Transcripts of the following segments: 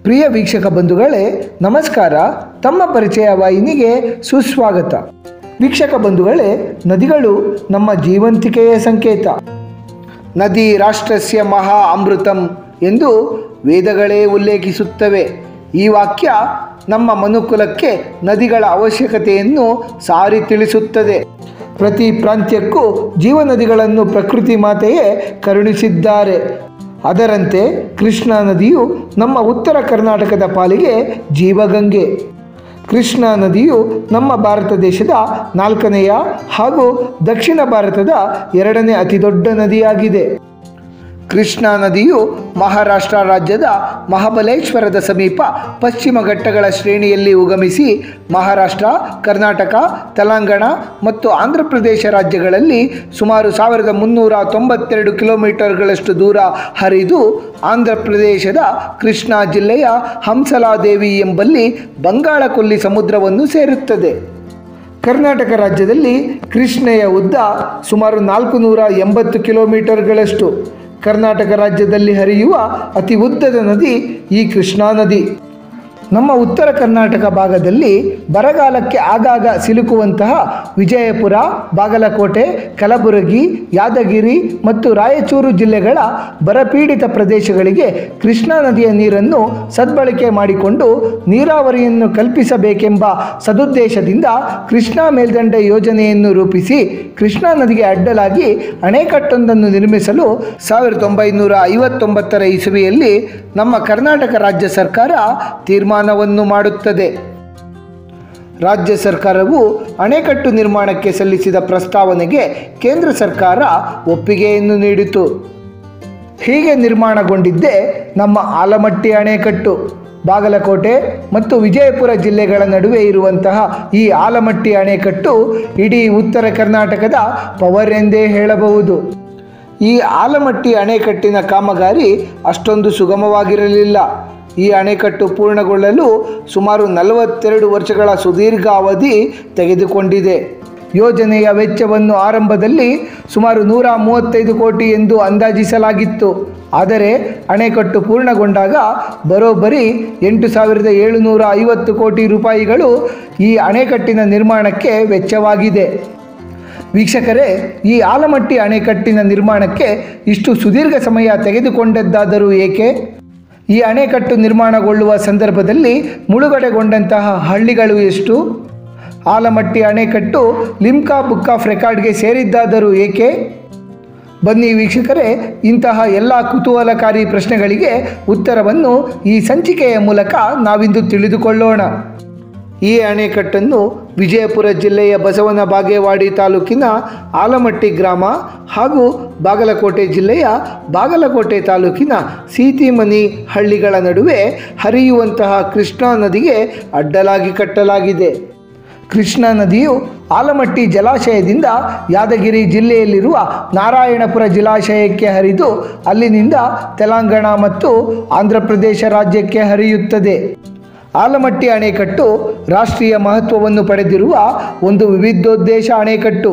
ಪ್ರಿಯ ವೀಕ್ಷಕ ಬಂಧುಗಳೇ ನಮಸ್ಕಾರ ತಮ್ಮ ಪರಿಚಯ ವಾಹಿನಿಗೆ ಸುಸ್ವಾಗತ ವೀಕ್ಷಕ ಬಂಧುಗಳೇ ನದಿಗಳು ನಮ್ಮ ಜೀವಂತಿಕೆಯ ಸಂಕೇತ ನದಿ ರಾಷ್ಟ್ರಸ್ಯ ಮಹಾ ಅಮೃತಂ ಎಂದು ವೇದಗಳೇ ಉಲ್ಲೇಖಿಸುತ್ತವೆ ಈ ವಾಕ್ಯ ನಮ್ಮ ಮನುಕುಲಕ್ಕೆ ನದಿಗಳ ಅವಶ್ಯಕತೆಯನ್ನು ಸಾರಿ ತಿಳಿಸುತ್ತದೆ ಪ್ರತಿ ಪ್ರಾಂತ್ಯಕ್ಕೂ ಜೀವನದಿಗಳನ್ನು ಪ್ರಕೃತಿ ಮಾತೆಯೇ ಕರುಣಿಸಿದ್ದಾರೆ ಅದರಂತೆ ಕೃಷ್ಣಾ ನದಿಯು ನಮ್ಮ ಉತ್ತರ ಕರ್ನಾಟಕದ ಪಾಲಿಗೆ ಜೀವಗಂಗೆ ಕೃಷ್ಣಾ ನದಿಯು ನಮ್ಮ ಭಾರತ ದೇಶದ ನಾಲ್ಕನೆಯ ಹಾಗೂ ದಕ್ಷಿಣ ಭಾರತದ ಎರಡನೇ ಅತಿದೊಡ್ಡ ನದಿಯಾಗಿದೆ ಕೃಷ್ಣಾ ನದಿಯು ಮಹಾರಾಷ್ಟ್ರ ರಾಜ್ಯದ ಮಹಾಬಲೇಶ್ವರದ ಸಮೀಪ ಪಶ್ಚಿಮ ಘಟ್ಟಗಳ ಶ್ರೇಣಿಯಲ್ಲಿ ಉಗಮಿಸಿ ಮಹಾರಾಷ್ಟ್ರ ಕರ್ನಾಟಕ ತೆಲಂಗಾಣ ಮತ್ತು ಆಂಧ್ರ ಪ್ರದೇಶ ರಾಜ್ಯಗಳಲ್ಲಿ ಸುಮಾರು ಸಾವಿರದ ಮುನ್ನೂರ ತೊಂಬತ್ತೆರಡು ಕಿಲೋಮೀಟರ್ಗಳಷ್ಟು ದೂರ ಹರಿದು ಆಂಧ್ರ ಪ್ರದೇಶದ ಕೃಷ್ಣಾ ಜಿಲ್ಲೆಯ ಹಂಸಲಾದೇವಿ ಎಂಬಲ್ಲಿ ಬಂಗಾಳಕೊಲ್ಲಿ ಸಮುದ್ರವನ್ನು ಸೇರುತ್ತದೆ ಕರ್ನಾಟಕ ರಾಜ್ಯದಲ್ಲಿ ಕೃಷ್ಣೆಯ ಉದ್ದ ಸುಮಾರು ನಾಲ್ಕು ನೂರ ಎಂಬತ್ತು ಕಿಲೋಮೀಟರ್ಗಳಷ್ಟು ಕರ್ನಾಟಕ ರಾಜ್ಯದಲ್ಲಿ ಹರಿಯುವ ಅತಿ ಉದ್ದದ ನದಿ ಈ ಕೃಷ್ಣಾ ನದಿ ನಮ್ಮ ಉತ್ತರ ಕರ್ನಾಟಕ ಭಾಗದಲ್ಲಿ ಬರಗಾಲಕ್ಕೆ ಆಗಾಗ ಸಿಲುಕುವಂತಹ ವಿಜಯಪುರ ಬಾಗಲಕೋಟೆ ಕಲಬುರಗಿ ಯಾದಗಿರಿ ಮತ್ತು ರಾಯಚೂರು ಜಿಲ್ಲೆಗಳ ಬರಪೀಡಿತ ಪ್ರದೇಶಗಳಿಗೆ ಕೃಷ್ಣಾ ನದಿಯ ನೀರನ್ನು ಸದ್ಬಳಕೆ ಮಾಡಿಕೊಂಡು ನೀರಾವರಿಯನ್ನು ಕಲ್ಪಿಸಬೇಕೆಂಬ ಸದುದ್ದೇಶದಿಂದ ಕೃಷ್ಣಾ ಮೇಲ್ದಂಡೆ ಯೋಜನೆಯನ್ನು ರೂಪಿಸಿ ಕೃಷ್ಣಾ ನದಿಗೆ ಅಡ್ಡಲಾಗಿ ಅಣೆಕಟ್ಟೊಂದನ್ನು ನಿರ್ಮಿಸಲು ಸಾವಿರದ ಒಂಬೈನೂರ ಐವತ್ತೊಂಬತ್ತರ ಇಸುವಿಯಲ್ಲಿ ನಮ್ಮ ಕರ್ನಾಟಕ ರಾಜ್ಯ ಸರ್ಕಾರ ತೀರ್ಮಾನವನ್ನು ಮಾಡುತ್ತದೆ ರಾಜ್ಯ ಸರ್ಕಾರವು ಅಣೆಕಟ್ಟು ನಿರ್ಮಾಣಕ್ಕೆ ಸಲ್ಲಿಸಿದ ಪ್ರಸ್ತಾವನೆಗೆ ಕೇಂದ್ರ ಸರ್ಕಾರ ಒಪ್ಪಿಗೆಯನ್ನು ನೀಡಿತು ಹೀಗೆ ನಿರ್ಮಾಣಗೊಂಡಿದ್ದೇ ನಮ್ಮ ಆಲಮಟ್ಟಿ ಅಣೆಕಟ್ಟು ಬಾಗಲಕೋಟೆ ಮತ್ತು ವಿಜಯಪುರ ಜಿಲ್ಲೆಗಳ ನಡುವೆ ಇರುವಂತಹ ಈ ಆಲಮಟ್ಟಿ ಅಣೆಕಟ್ಟು ಇಡೀ ಉತ್ತರ ಕರ್ನಾಟಕದ ಪವರ್ ಎಂದೇ ಹೇಳಬಹುದು ಈ ಆಲಮಟ್ಟಿ ಅಣೆಕಟ್ಟಿನ ಕಾಮಗಾರಿ ಅಷ್ಟೊಂದು ಸುಗಮವಾಗಿರಲಿಲ್ಲ ಈ ಅಣೆಕಟ್ಟು ಪೂರ್ಣಗೊಳ್ಳಲು ಸುಮಾರು ನಲವತ್ತೆರಡು ವರ್ಷಗಳ ಸುದೀರ್ಘ ಅವಧಿ ತೆಗೆದುಕೊಂಡಿದೆ ಯೋಜನೆಯ ವೆಚ್ಚವನ್ನು ಆರಂಭದಲ್ಲಿ ಸುಮಾರು ನೂರ ಮೂವತ್ತೈದು ಕೋಟಿ ಎಂದು ಅಂದಾಜಿಸಲಾಗಿತ್ತು ಆದರೆ ಅಣೆಕಟ್ಟು ಪೂರ್ಣಗೊಂಡಾಗ ಬರೋಬ್ಬರಿ ಎಂಟು ಸಾವಿರದ ಏಳುನೂರ ಐವತ್ತು ಕೋಟಿ ರೂಪಾಯಿಗಳು ಈ ಅಣೆಕಟ್ಟಿನ ನಿರ್ಮಾಣಕ್ಕೆ ವೆಚ್ಚವಾಗಿದೆ ವೀಕ್ಷಕರೇ ಈ ಆಲಮಟ್ಟಿ ಅಣೆಕಟ್ಟಿನ ನಿರ್ಮಾಣಕ್ಕೆ ಇಷ್ಟು ಸುದೀರ್ಘ ಸಮಯ ತೆಗೆದುಕೊಂಡದ್ದಾದರೂ ಏಕೆ ಈ ಅಣೆಕಟ್ಟು ನಿರ್ಮಾಣಗೊಳ್ಳುವ ಸಂದರ್ಭದಲ್ಲಿ ಮುಳುಗಡೆಗೊಂಡಂತಹ ಹಳ್ಳಿಗಳು ಎಷ್ಟು ಆಲಮಟ್ಟಿ ಅಣೆಕಟ್ಟು ಲಿಮ್ಕಾ ಬುಕ್ ಆಫ್ ರೆಕಾರ್ಡ್ಗೆ ಸೇರಿದ್ದಾದರೂ ಏಕೆ ಬನ್ನಿ ವೀಕ್ಷಕರೇ ಇಂತಹ ಎಲ್ಲ ಕುತೂಹಲಕಾರಿ ಪ್ರಶ್ನೆಗಳಿಗೆ ಉತ್ತರವನ್ನು ಈ ಸಂಚಿಕೆಯ ಮೂಲಕ ನಾವಿಂದು ತಿಳಿದುಕೊಳ್ಳೋಣ ಈ ಅಣೆಕಟ್ಟನ್ನು ವಿಜಯಪುರ ಜಿಲ್ಲೆಯ ಬಸವನ ಬಾಗೇವಾಡಿ ತಾಲೂಕಿನ ಆಲಮಟ್ಟಿ ಗ್ರಾಮ ಹಾಗೂ ಬಾಗಲಕೋಟೆ ಜಿಲ್ಲೆಯ ಬಾಗಲಕೋಟೆ ತಾಲೂಕಿನ ಸೀತಿಮನಿ ಹಳ್ಳಿಗಳ ನಡುವೆ ಹರಿಯುವಂತಹ ಕೃಷ್ಣಾ ನದಿಗೆ ಅಡ್ಡಲಾಗಿ ಕಟ್ಟಲಾಗಿದೆ ಕೃಷ್ಣಾ ನದಿಯು ಆಲಮಟ್ಟಿ ಜಲಾಶಯದಿಂದ ಯಾದಗಿರಿ ಜಿಲ್ಲೆಯಲ್ಲಿರುವ ನಾರಾಯಣಪುರ ಜಲಾಶಯಕ್ಕೆ ಹರಿದು ಅಲ್ಲಿನಿಂದ ತೆಲಂಗಾಣ ಮತ್ತು ಆಂಧ್ರ ಪ್ರದೇಶ ರಾಜ್ಯಕ್ಕೆ ಹರಿಯುತ್ತದೆ ಆಲಮಟ್ಟಿ ಅಣೆಕಟ್ಟು ರಾಷ್ಟ್ರೀಯ ಮಹತ್ವವನ್ನು ಪಡೆದಿರುವ ಒಂದು ವಿವಿಧೋದ್ದೇಶ ಅಣೆಕಟ್ಟು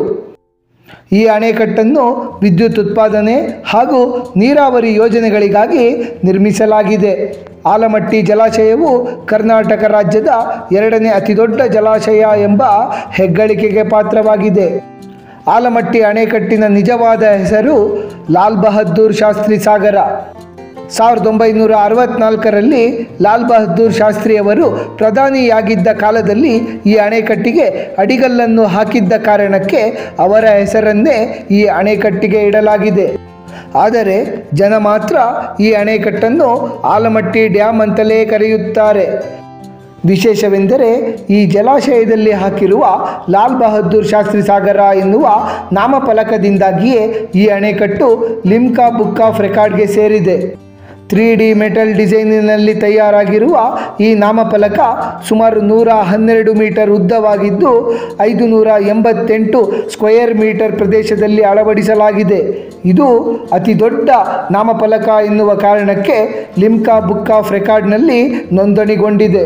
ಈ ಅಣೆಕಟ್ಟನ್ನು ವಿದ್ಯುತ್ ಉತ್ಪಾದನೆ ಹಾಗೂ ನೀರಾವರಿ ಯೋಜನೆಗಳಿಗಾಗಿ ನಿರ್ಮಿಸಲಾಗಿದೆ ಆಲಮಟ್ಟಿ ಜಲಾಶಯವು ಕರ್ನಾಟಕ ರಾಜ್ಯದ ಎರಡನೇ ಅತಿದೊಡ್ಡ ಜಲಾಶಯ ಎಂಬ ಹೆಗ್ಗಳಿಕೆಗೆ ಪಾತ್ರವಾಗಿದೆ ಆಲಮಟ್ಟಿ ಅಣೆಕಟ್ಟಿನ ನಿಜವಾದ ಹೆಸರು ಲಾಲ್ ಬಹದ್ದೂರ್ ಶಾಸ್ತ್ರಿ ಸಾಗರ ಸಾವಿರದ ಒಂಬೈನೂರ ಅರವತ್ನಾಲ್ಕರಲ್ಲಿ ಲಾಲ್ ಬಹದ್ದೂರ್ ಶಾಸ್ತ್ರಿಯವರು ಪ್ರಧಾನಿಯಾಗಿದ್ದ ಕಾಲದಲ್ಲಿ ಈ ಅಣೆಕಟ್ಟಿಗೆ ಅಡಿಗಲ್ಲನ್ನು ಹಾಕಿದ್ದ ಕಾರಣಕ್ಕೆ ಅವರ ಹೆಸರನ್ನೇ ಈ ಅಣೆಕಟ್ಟಿಗೆ ಇಡಲಾಗಿದೆ ಆದರೆ ಜನ ಮಾತ್ರ ಈ ಅಣೆಕಟ್ಟನ್ನು ಆಲಮಟ್ಟಿ ಡ್ಯಾಮ್ ಅಂತಲೇ ಕರೆಯುತ್ತಾರೆ ವಿಶೇಷವೆಂದರೆ ಈ ಜಲಾಶಯದಲ್ಲಿ ಹಾಕಿರುವ ಲಾಲ್ ಬಹದ್ದೂರ್ ಶಾಸ್ತ್ರಿ ಸಾಗರ ಎನ್ನುವ ನಾಮಫಲಕದಿಂದಾಗಿಯೇ ಈ ಅಣೆಕಟ್ಟು ಲಿಮ್ಕಾ ಬುಕ್ ಆಫ್ ರೆಕಾರ್ಡ್ಗೆ ಸೇರಿದೆ ತ್ರೀ ಡಿ ಮೆಟಲ್ ಡಿಸೈನಿನಲ್ಲಿ ತಯಾರಾಗಿರುವ ಈ ನಾಮಫಲಕ ಸುಮಾರು ನೂರ ಹನ್ನೆರಡು ಮೀಟರ್ ಉದ್ದವಾಗಿದ್ದು ಐದು ನೂರ ಎಂಬತ್ತೆಂಟು ಸ್ಕ್ವಯರ್ ಮೀಟರ್ ಪ್ರದೇಶದಲ್ಲಿ ಅಳವಡಿಸಲಾಗಿದೆ ಇದು ಅತಿ ದೊಡ್ಡ ನಾಮಫಲಕ ಎನ್ನುವ ಕಾರಣಕ್ಕೆ ಲಿಮ್ಕಾ ಬುಕ್ ಆಫ್ ರೆಕಾರ್ಡ್ನಲ್ಲಿ ನೋಂದಣಿಗೊಂಡಿದೆ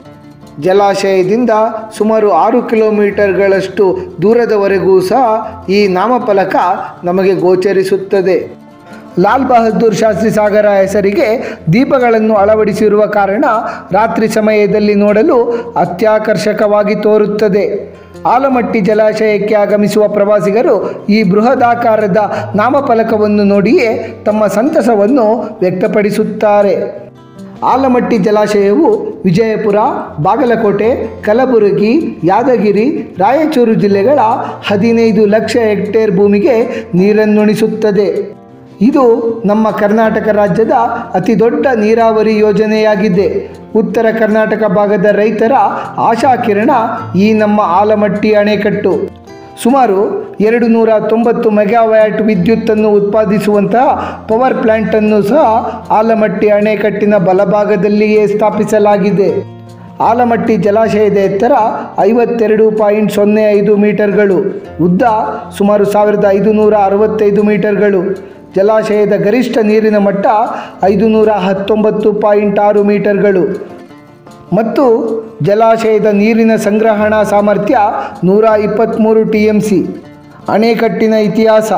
ಜಲಾಶಯದಿಂದ ಸುಮಾರು ಆರು ಕಿಲೋಮೀಟರ್ಗಳಷ್ಟು ದೂರದವರೆಗೂ ಸಹ ಈ ನಾಮಫಲಕ ನಮಗೆ ಗೋಚರಿಸುತ್ತದೆ ಲಾಲ್ ಬಹದ್ದೂರ್ ಶಾಸ್ತ್ರಿ ಸಾಗರ ಹೆಸರಿಗೆ ದೀಪಗಳನ್ನು ಅಳವಡಿಸಿರುವ ಕಾರಣ ರಾತ್ರಿ ಸಮಯದಲ್ಲಿ ನೋಡಲು ಅತ್ಯಾಕರ್ಷಕವಾಗಿ ತೋರುತ್ತದೆ ಆಲಮಟ್ಟಿ ಜಲಾಶಯಕ್ಕೆ ಆಗಮಿಸುವ ಪ್ರವಾಸಿಗರು ಈ ಬೃಹದಾಕಾರದ ನಾಮಫಲಕವನ್ನು ನೋಡಿಯೇ ತಮ್ಮ ಸಂತಸವನ್ನು ವ್ಯಕ್ತಪಡಿಸುತ್ತಾರೆ ಆಲಮಟ್ಟಿ ಜಲಾಶಯವು ವಿಜಯಪುರ ಬಾಗಲಕೋಟೆ ಕಲಬುರಗಿ ಯಾದಗಿರಿ ರಾಯಚೂರು ಜಿಲ್ಲೆಗಳ ಹದಿನೈದು ಲಕ್ಷ ಹೆಕ್ಟೇರ್ ಭೂಮಿಗೆ ನೀರನ್ನುಣಿಸುತ್ತದೆ ಇದು ನಮ್ಮ ಕರ್ನಾಟಕ ರಾಜ್ಯದ ಅತಿ ದೊಡ್ಡ ನೀರಾವರಿ ಯೋಜನೆಯಾಗಿದೆ ಉತ್ತರ ಕರ್ನಾಟಕ ಭಾಗದ ರೈತರ ಆಶಾಕಿರಣ ಈ ನಮ್ಮ ಆಲಮಟ್ಟಿ ಅಣೆಕಟ್ಟು ಸುಮಾರು ಎರಡು ನೂರ ತೊಂಬತ್ತು ಮೆಗಾವ್ಯಾಟ್ ವಿದ್ಯುತ್ತನ್ನು ಉತ್ಪಾದಿಸುವಂತಹ ಪವರ್ ಪ್ಲ್ಯಾಂಟನ್ನು ಸಹ ಆಲಮಟ್ಟಿ ಅಣೆಕಟ್ಟಿನ ಬಲಭಾಗದಲ್ಲಿಯೇ ಸ್ಥಾಪಿಸಲಾಗಿದೆ ಆಲಮಟ್ಟಿ ಜಲಾಶಯದ ಎತ್ತರ ಐವತ್ತೆರಡು ಪಾಯಿಂಟ್ ಸೊನ್ನೆ ಐದು ಮೀಟರ್ಗಳು ಉದ್ದ ಸುಮಾರು ಸಾವಿರದ ಐದುನೂರ ಅರವತ್ತೈದು ಮೀಟರ್ಗಳು ಜಲಾಶಯದ ಗರಿಷ್ಠ ನೀರಿನ ಮಟ್ಟ ಐದು ನೂರ ಹತ್ತೊಂಬತ್ತು ಪಾಯಿಂಟ್ ಆರು ಮೀಟರ್ಗಳು ಮತ್ತು ಜಲಾಶಯದ ನೀರಿನ ಸಂಗ್ರಹಣಾ ಸಾಮರ್ಥ್ಯ ನೂರ ಇಪ್ಪತ್ತ್ಮೂರು ಟಿ ಎಂ ಸಿ ಅಣೆಕಟ್ಟಿನ ಇತಿಹಾಸ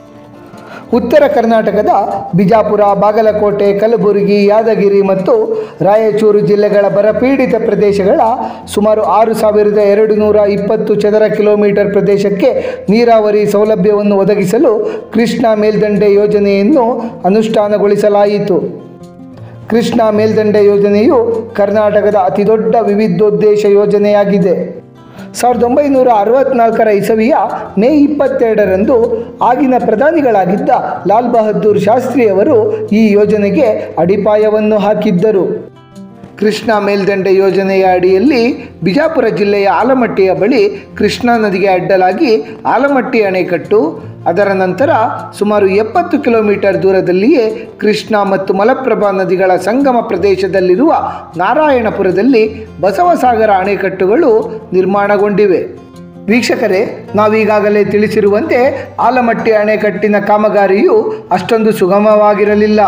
ಉತ್ತರ ಕರ್ನಾಟಕದ ಬಿಜಾಪುರ ಬಾಗಲಕೋಟೆ ಕಲಬುರಗಿ ಯಾದಗಿರಿ ಮತ್ತು ರಾಯಚೂರು ಜಿಲ್ಲೆಗಳ ಬರಪೀಡಿತ ಪ್ರದೇಶಗಳ ಸುಮಾರು ಆರು ಸಾವಿರದ ಎರಡು ನೂರ ಇಪ್ಪತ್ತು ಚದರ ಕಿಲೋಮೀಟರ್ ಪ್ರದೇಶಕ್ಕೆ ನೀರಾವರಿ ಸೌಲಭ್ಯವನ್ನು ಒದಗಿಸಲು ಕೃಷ್ಣ ಮೇಲ್ದಂಡೆ ಯೋಜನೆಯನ್ನು ಅನುಷ್ಠಾನಗೊಳಿಸಲಾಯಿತು ಕೃಷ್ಣ ಮೇಲ್ದಂಡೆ ಯೋಜನೆಯು ಕರ್ನಾಟಕದ ಅತಿದೊಡ್ಡ ವಿವಿಧೋದ್ದೇಶ ಯೋಜನೆಯಾಗಿದೆ ಸಾವಿರದ ಒಂಬೈನೂರ ಅರವತ್ನಾಲ್ಕರ ಇಸವಿಯ ಮೇ ಇಪ್ಪತ್ತೆರಡರಂದು ಆಗಿನ ಪ್ರಧಾನಿಗಳಾಗಿದ್ದ ಲಾಲ್ ಬಹದ್ದೂರ್ ಶಾಸ್ತ್ರಿಯವರು ಈ ಯೋಜನೆಗೆ ಅಡಿಪಾಯವನ್ನು ಹಾಕಿದ್ದರು ಕೃಷ್ಣಾ ಮೇಲ್ದಂಡೆ ಯೋಜನೆಯ ಅಡಿಯಲ್ಲಿ ಬಿಜಾಪುರ ಜಿಲ್ಲೆಯ ಆಲಮಟ್ಟಿಯ ಬಳಿ ಕೃಷ್ಣಾ ನದಿಗೆ ಅಡ್ಡಲಾಗಿ ಆಲಮಟ್ಟಿ ಅಣೆಕಟ್ಟು ಅದರ ನಂತರ ಸುಮಾರು ಎಪ್ಪತ್ತು ಕಿಲೋಮೀಟರ್ ದೂರದಲ್ಲಿಯೇ ಕೃಷ್ಣಾ ಮತ್ತು ಮಲಪ್ರಭಾ ನದಿಗಳ ಸಂಗಮ ಪ್ರದೇಶದಲ್ಲಿರುವ ನಾರಾಯಣಪುರದಲ್ಲಿ ಬಸವಸಾಗರ ಅಣೆಕಟ್ಟುಗಳು ನಿರ್ಮಾಣಗೊಂಡಿವೆ ವೀಕ್ಷಕರೇ ನಾವೀಗಾಗಲೇ ತಿಳಿಸಿರುವಂತೆ ಆಲಮಟ್ಟಿ ಅಣೆಕಟ್ಟಿನ ಕಾಮಗಾರಿಯು ಅಷ್ಟೊಂದು ಸುಗಮವಾಗಿರಲಿಲ್ಲ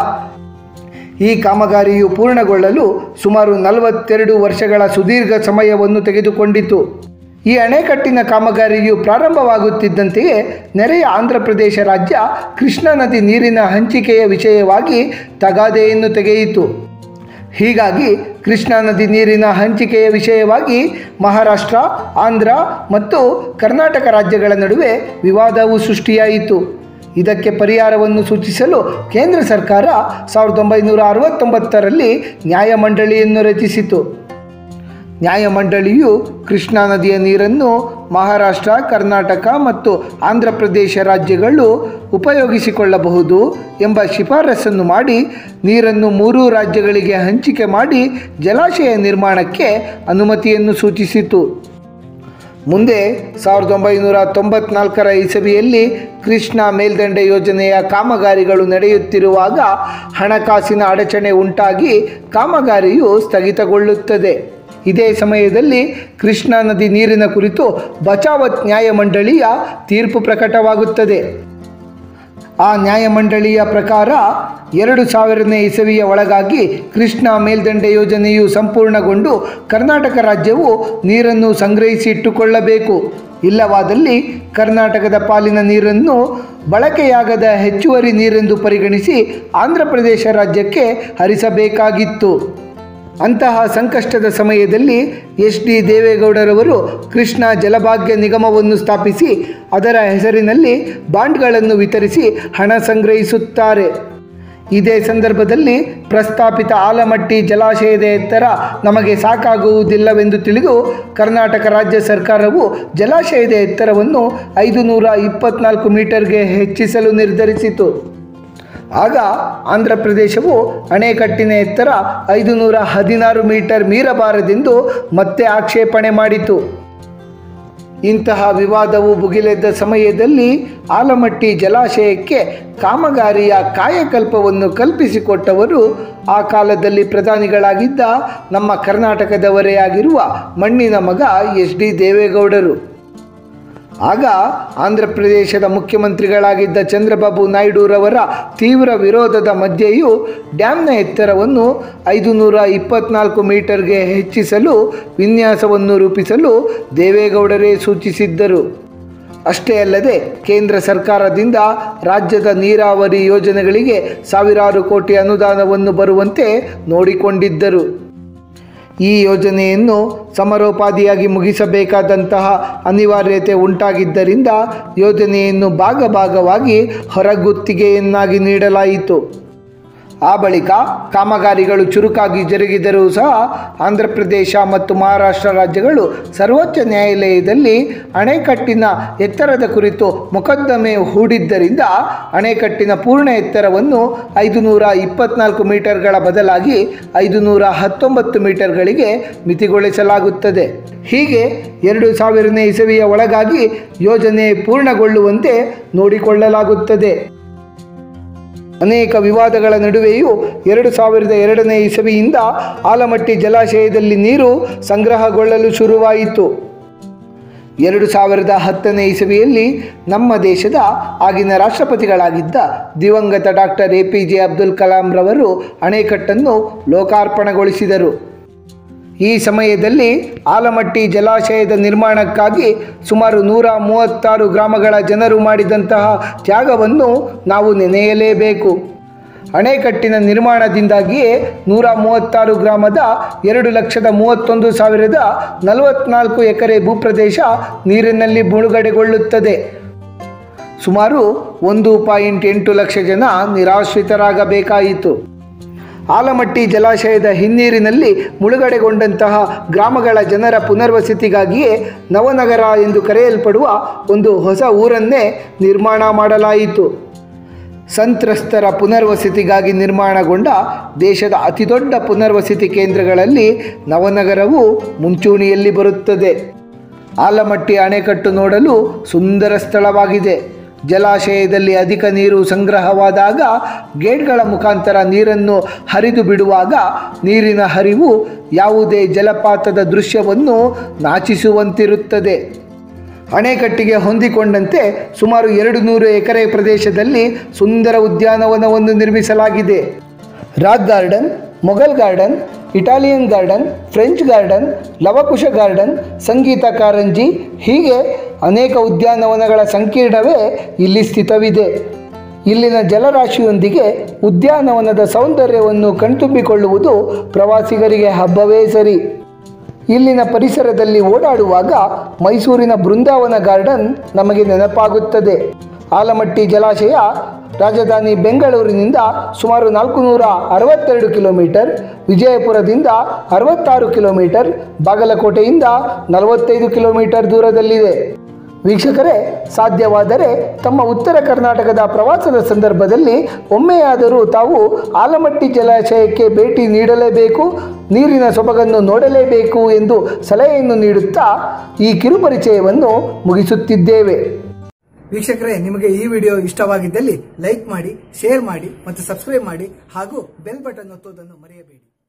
ಈ ಕಾಮಗಾರಿಯು ಪೂರ್ಣಗೊಳ್ಳಲು ಸುಮಾರು ನಲವತ್ತೆರಡು ವರ್ಷಗಳ ಸುದೀರ್ಘ ಸಮಯವನ್ನು ತೆಗೆದುಕೊಂಡಿತು ಈ ಅಣೆಕಟ್ಟಿನ ಕಾಮಗಾರಿಯು ಪ್ರಾರಂಭವಾಗುತ್ತಿದ್ದಂತೆಯೇ ನೆರೆಯ ಆಂಧ್ರ ಪ್ರದೇಶ ರಾಜ್ಯ ಕೃಷ್ಣಾ ನದಿ ನೀರಿನ ಹಂಚಿಕೆಯ ವಿಷಯವಾಗಿ ತಗಾದೆಯನ್ನು ತೆಗೆಯಿತು ಹೀಗಾಗಿ ಕೃಷ್ಣಾ ನದಿ ನೀರಿನ ಹಂಚಿಕೆಯ ವಿಷಯವಾಗಿ ಮಹಾರಾಷ್ಟ್ರ ಆಂಧ್ರ ಮತ್ತು ಕರ್ನಾಟಕ ರಾಜ್ಯಗಳ ನಡುವೆ ವಿವಾದವು ಸೃಷ್ಟಿಯಾಯಿತು ಇದಕ್ಕೆ ಪರಿಹಾರವನ್ನು ಸೂಚಿಸಲು ಕೇಂದ್ರ ಸರ್ಕಾರ ಸಾವಿರದ ಒಂಬೈನೂರ ಅರವತ್ತೊಂಬತ್ತರಲ್ಲಿ ನ್ಯಾಯಮಂಡಳಿಯನ್ನು ರಚಿಸಿತು ನ್ಯಾಯಮಂಡಳಿಯು ಕೃಷ್ಣಾ ನದಿಯ ನೀರನ್ನು ಮಹಾರಾಷ್ಟ್ರ ಕರ್ನಾಟಕ ಮತ್ತು ಆಂಧ್ರ ಪ್ರದೇಶ ರಾಜ್ಯಗಳು ಉಪಯೋಗಿಸಿಕೊಳ್ಳಬಹುದು ಎಂಬ ಶಿಫಾರಸನ್ನು ಮಾಡಿ ನೀರನ್ನು ಮೂರೂ ರಾಜ್ಯಗಳಿಗೆ ಹಂಚಿಕೆ ಮಾಡಿ ಜಲಾಶಯ ನಿರ್ಮಾಣಕ್ಕೆ ಅನುಮತಿಯನ್ನು ಸೂಚಿಸಿತು ಮುಂದೆ ಸಾವಿರದ ಒಂಬೈನೂರ ತೊಂಬತ್ನಾಲ್ಕರ ಇಸವಿಯಲ್ಲಿ ಕೃಷ್ಣಾ ಮೇಲ್ದಂಡೆ ಯೋಜನೆಯ ಕಾಮಗಾರಿಗಳು ನಡೆಯುತ್ತಿರುವಾಗ ಹಣಕಾಸಿನ ಅಡಚಣೆ ಉಂಟಾಗಿ ಕಾಮಗಾರಿಯು ಸ್ಥಗಿತಗೊಳ್ಳುತ್ತದೆ ಇದೇ ಸಮಯದಲ್ಲಿ ಕೃಷ್ಣಾ ನದಿ ನೀರಿನ ಕುರಿತು ಬಚಾವತ್ ನ್ಯಾಯಮಂಡಳಿಯ ತೀರ್ಪು ಪ್ರಕಟವಾಗುತ್ತದೆ ಆ ನ್ಯಾಯಮಂಡಳಿಯ ಪ್ರಕಾರ ಎರಡು ಸಾವಿರನೇ ಇಸವಿಯ ಒಳಗಾಗಿ ಕೃಷ್ಣಾ ಮೇಲ್ದಂಡೆ ಯೋಜನೆಯು ಸಂಪೂರ್ಣಗೊಂಡು ಕರ್ನಾಟಕ ರಾಜ್ಯವು ನೀರನ್ನು ಸಂಗ್ರಹಿಸಿ ಇಟ್ಟುಕೊಳ್ಳಬೇಕು ಇಲ್ಲವಾದಲ್ಲಿ ಕರ್ನಾಟಕದ ಪಾಲಿನ ನೀರನ್ನು ಬಳಕೆಯಾಗದ ಹೆಚ್ಚುವರಿ ನೀರೆಂದು ಪರಿಗಣಿಸಿ ಆಂಧ್ರ ಪ್ರದೇಶ ರಾಜ್ಯಕ್ಕೆ ಹರಿಸಬೇಕಾಗಿತ್ತು ಅಂತಹ ಸಂಕಷ್ಟದ ಸಮಯದಲ್ಲಿ ಎಚ್ ಡಿ ದೇವೇಗೌಡರವರು ಕೃಷ್ಣ ಜಲಭಾಗ್ಯ ನಿಗಮವನ್ನು ಸ್ಥಾಪಿಸಿ ಅದರ ಹೆಸರಿನಲ್ಲಿ ಬಾಂಡ್ಗಳನ್ನು ವಿತರಿಸಿ ಹಣ ಸಂಗ್ರಹಿಸುತ್ತಾರೆ ಇದೇ ಸಂದರ್ಭದಲ್ಲಿ ಪ್ರಸ್ತಾಪಿತ ಆಲಮಟ್ಟಿ ಜಲಾಶಯದ ಎತ್ತರ ನಮಗೆ ಸಾಕಾಗುವುದಿಲ್ಲವೆಂದು ತಿಳಿದು ಕರ್ನಾಟಕ ರಾಜ್ಯ ಸರ್ಕಾರವು ಜಲಾಶಯದ ಎತ್ತರವನ್ನು ಐದು ನೂರ ಇಪ್ಪತ್ನಾಲ್ಕು ಮೀಟರ್ಗೆ ಹೆಚ್ಚಿಸಲು ನಿರ್ಧರಿಸಿತು ಆಗ ಆಂಧ್ರ ಪ್ರದೇಶವು ಅಣೆಕಟ್ಟಿನ ಎತ್ತರ ಐದು ನೂರ ಹದಿನಾರು ಮೀಟರ್ ಮೀರಬಾರದೆಂದು ಮತ್ತೆ ಆಕ್ಷೇಪಣೆ ಮಾಡಿತು ಇಂತಹ ವಿವಾದವು ಭುಗಿಲೆದ್ದ ಸಮಯದಲ್ಲಿ ಆಲಮಟ್ಟಿ ಜಲಾಶಯಕ್ಕೆ ಕಾಮಗಾರಿಯ ಕಾಯಕಲ್ಪವನ್ನು ಕಲ್ಪಿಸಿಕೊಟ್ಟವರು ಆ ಕಾಲದಲ್ಲಿ ಪ್ರಧಾನಿಗಳಾಗಿದ್ದ ನಮ್ಮ ಕರ್ನಾಟಕದವರೇ ಆಗಿರುವ ಮಣ್ಣಿನ ಮಗ ಎಚ್ ಡಿ ದೇವೇಗೌಡರು ಆಗ ಆಂಧ್ರ ಪ್ರದೇಶದ ಮುಖ್ಯಮಂತ್ರಿಗಳಾಗಿದ್ದ ಚಂದ್ರಬಾಬು ನಾಯ್ಡುರವರ ತೀವ್ರ ವಿರೋಧದ ಮಧ್ಯೆಯೂ ಡ್ಯಾಮ್ನ ಎತ್ತರವನ್ನು ಐದು ನೂರ ಇಪ್ಪತ್ನಾಲ್ಕು ಮೀಟರ್ಗೆ ಹೆಚ್ಚಿಸಲು ವಿನ್ಯಾಸವನ್ನು ರೂಪಿಸಲು ದೇವೇಗೌಡರೇ ಸೂಚಿಸಿದ್ದರು ಅಷ್ಟೇ ಅಲ್ಲದೆ ಕೇಂದ್ರ ಸರ್ಕಾರದಿಂದ ರಾಜ್ಯದ ನೀರಾವರಿ ಯೋಜನೆಗಳಿಗೆ ಸಾವಿರಾರು ಕೋಟಿ ಅನುದಾನವನ್ನು ಬರುವಂತೆ ನೋಡಿಕೊಂಡಿದ್ದರು ಈ ಯೋಜನೆಯನ್ನು ಸಮರೋಪಾದಿಯಾಗಿ ಮುಗಿಸಬೇಕಾದಂತಹ ಅನಿವಾರ್ಯತೆ ಉಂಟಾಗಿದ್ದರಿಂದ ಯೋಜನೆಯನ್ನು ಭಾಗ ಭಾಗವಾಗಿ ಹೊರಗುತ್ತಿಗೆಯನ್ನಾಗಿ ನೀಡಲಾಯಿತು ಆ ಬಳಿಕ ಕಾಮಗಾರಿಗಳು ಚುರುಕಾಗಿ ಜರುಗಿದರೂ ಸಹ ಆಂಧ್ರ ಪ್ರದೇಶ ಮತ್ತು ಮಹಾರಾಷ್ಟ್ರ ರಾಜ್ಯಗಳು ಸರ್ವೋಚ್ಚ ನ್ಯಾಯಾಲಯದಲ್ಲಿ ಅಣೆಕಟ್ಟಿನ ಎತ್ತರದ ಕುರಿತು ಮೊಕದ್ದಮೆ ಹೂಡಿದ್ದರಿಂದ ಅಣೆಕಟ್ಟಿನ ಪೂರ್ಣ ಎತ್ತರವನ್ನು ಐದು ನೂರ ಇಪ್ಪತ್ನಾಲ್ಕು ಮೀಟರ್ಗಳ ಬದಲಾಗಿ ಐದು ನೂರ ಹತ್ತೊಂಬತ್ತು ಮೀಟರ್ಗಳಿಗೆ ಮಿತಿಗೊಳಿಸಲಾಗುತ್ತದೆ ಹೀಗೆ ಎರಡು ಸಾವಿರನೇ ಇಸವಿಯ ಒಳಗಾಗಿ ಯೋಜನೆ ಪೂರ್ಣಗೊಳ್ಳುವಂತೆ ನೋಡಿಕೊಳ್ಳಲಾಗುತ್ತದೆ ಅನೇಕ ವಿವಾದಗಳ ನಡುವೆಯೂ ಎರಡು ಸಾವಿರದ ಎರಡನೇ ಇಸವಿಯಿಂದ ಆಲಮಟ್ಟಿ ಜಲಾಶಯದಲ್ಲಿ ನೀರು ಸಂಗ್ರಹಗೊಳ್ಳಲು ಶುರುವಾಯಿತು ಎರಡು ಸಾವಿರದ ಹತ್ತನೇ ಇಸವಿಯಲ್ಲಿ ನಮ್ಮ ದೇಶದ ಆಗಿನ ರಾಷ್ಟ್ರಪತಿಗಳಾಗಿದ್ದ ದಿವಂಗತ doctor A P J Abdul Kalam ರವರು ಅಣೆಕಟ್ಟನ್ನು ಲೋಕಾರ್ಪಣೆಗೊಳಿಸಿದರು ಈ ಸಮಯದಲ್ಲಿ ಆಲಮಟ್ಟಿ ಜಲಾಶಯದ ನಿರ್ಮಾಣಕ್ಕಾಗಿ ಸುಮಾರು ನೂರ ಮೂವತ್ತಾರು ಗ್ರಾಮಗಳ ಜನರು ಮಾಡಿದಂತಹ ತ್ಯಾಗವನ್ನು ನಾವು ನೆನೆಯಲೇಬೇಕು ಅಣೆಕಟ್ಟಿನ ನಿರ್ಮಾಣದಿಂದಾಗಿಯೇ ನೂರ ಮೂವತ್ತಾರು ಗ್ರಾಮದ ಎರಡು ಲಕ್ಷದ ಮೂವತ್ತೊಂದು ಸಾವಿರದ ನಲವತ್ನಾಲ್ಕು ಎಕರೆ ಭೂಪ್ರದೇಶ ನೀರಿನಲ್ಲಿ ಮುಳುಗಡೆಗೊಳ್ಳುತ್ತದೆ ಸುಮಾರು ಒಂದು ಪಾಯಿಂಟ್ ಎಂಟು ಲಕ್ಷ ಜನ ನಿರಾಶ್ರಿತರಾಗಬೇಕಾಯಿತು ಆಲಮಟ್ಟಿ ಜಲಾಶಯದ ಹಿನ್ನೀರಿನಲ್ಲಿ ಮುಳುಗಡೆಗೊಂಡಂತಹ ಗ್ರಾಮಗಳ ಜನರ ಪುನರ್ವಸತಿಗಾಗಿಯೇ ನವನಗರ ಎಂದು ಕರೆಯಲ್ಪಡುವ ಒಂದು ಹೊಸ ಊರನ್ನೇ ನಿರ್ಮಾಣ ಮಾಡಲಾಯಿತು ಸಂತ್ರಸ್ತರ ಪುನರ್ವಸತಿಗಾಗಿ ನಿರ್ಮಾಣಗೊಂಡ ದೇಶದ ಅತಿದೊಡ್ಡ ಪುನರ್ವಸತಿ ಕೇಂದ್ರಗಳಲ್ಲಿ ನವನಗರವು ಮುಂಚೂಣಿಯಲ್ಲಿ ಬರುತ್ತದೆ ಆಲಮಟ್ಟಿ ಅಣೆಕಟ್ಟು ನೋಡಲು ಸುಂದರ ಸ್ಥಳವಾಗಿದೆ ಜಲಾಶಯದಲ್ಲಿ ಅಧಿಕ ನೀರು ಸಂಗ್ರಹವಾದಾಗ ಗೇಟ್ಗಳ ಮುಖಾಂತರ ನೀರನ್ನು ಹರಿದು ಬಿಡುವಾಗ ನೀರಿನ ಹರಿವು ಯಾವುದೇ ಜಲಪಾತದ ದೃಶ್ಯವನ್ನು ನಾಚಿಸುವಂತಿರುತ್ತದೆ ಅಣೆಕಟ್ಟಿಗೆ ಹೊಂದಿಕೊಂಡಂತೆ ಸುಮಾರು ಎರಡು ನೂರು ಎಕರೆ ಪ್ರದೇಶದಲ್ಲಿ ಸುಂದರ ಉದ್ಯಾನವನವನ್ನು ನಿರ್ಮಿಸಲಾಗಿದೆ rock garden Mughal garden Italian garden French garden Lavakusha garden ಸಂಗೀತ ಕಾರಂಜಿ ಹೀಗೆ ಅನೇಕ ಉದ್ಯಾನವನಗಳ ಸಂಕೀರ್ಣವೇ ಇಲ್ಲಿ ಸ್ಥಿತವಿದೆ ಇಲ್ಲಿನ ಜಲರಾಶಿಯೊಂದಿಗೆ ಉದ್ಯಾನವನದ ಸೌಂದರ್ಯವನ್ನು ಕಣ್ತುಂಬಿಕೊಳ್ಳುವುದು ಪ್ರವಾಸಿಗರಿಗೆ ಹಬ್ಬವೇ ಸರಿ ಇಲ್ಲಿನ ಪರಿಸರದಲ್ಲಿ ಓಡಾಡುವಾಗ ಮೈಸೂರಿನ ಬೃಂದಾವನ ಗಾರ್ಡನ್ ನಮಗೆ ನೆನಪಾಗುತ್ತದೆ ಆಲಮಟ್ಟಿ ಜಲಾಶಯ ರಾಜಧಾನಿ ಬೆಂಗಳೂರಿನಿಂದ ಸುಮಾರು ನಾಲ್ಕು ನೂರ ಅರವತ್ತೆರಡು ಕಿಲೋಮೀಟರ್ ವಿಜಯಪುರದಿಂದ ಅರವತ್ತಾರು ಕಿಲೋಮೀಟರ್ ಬಾಗಲಕೋಟೆಯಿಂದ ನಲವತ್ತೈದು ಕಿಲೋಮೀಟರ್ ದೂರದಲ್ಲಿದೆ ವೀಕ್ಷಕರೇ ಸಾಧ್ಯವಾದರೆ ತಮ್ಮ ಉತ್ತರ ಕರ್ನಾಟಕದ ಪ್ರವಾಸದ ಸಂದರ್ಭದಲ್ಲಿ ಒಮ್ಮೆಯಾದರೂ ತಾವು ಆಲಮಟ್ಟಿ ಜಲಾಶಯಕ್ಕೆ ಭೇಟಿ ನೀಡಲೇಬೇಕು ನೀರಿನ ಸೊಬಗನ್ನು ನೋಡಲೇಬೇಕು ಎಂದು ಸಲಹೆಯನ್ನು ನೀಡುತ್ತಾ ಈ ಕಿರುಪರಿಚಯವನ್ನು ಮುಗಿಸುತ್ತಿದ್ದೇವೆ ವೀಕ್ಷಕರೇ ನಿಮಗೆ ಈ ವಿಡಿಯೋ ಇಷ್ಟವಾಗಿದ್ದಲ್ಲಿ ಲೈಕ್ ಮಾಡಿ ಶೇರ್ ಮಾಡಿ ಮತ್ತು ಸಬ್ಸ್ಕ್ರೈಬ್ ಮಾಡಿ ಹಾಗೂ ಬೆಲ್ ಬಟನ್ ಒತ್ತುವುದನ್ನು ಮರೆಯಬೇಡಿ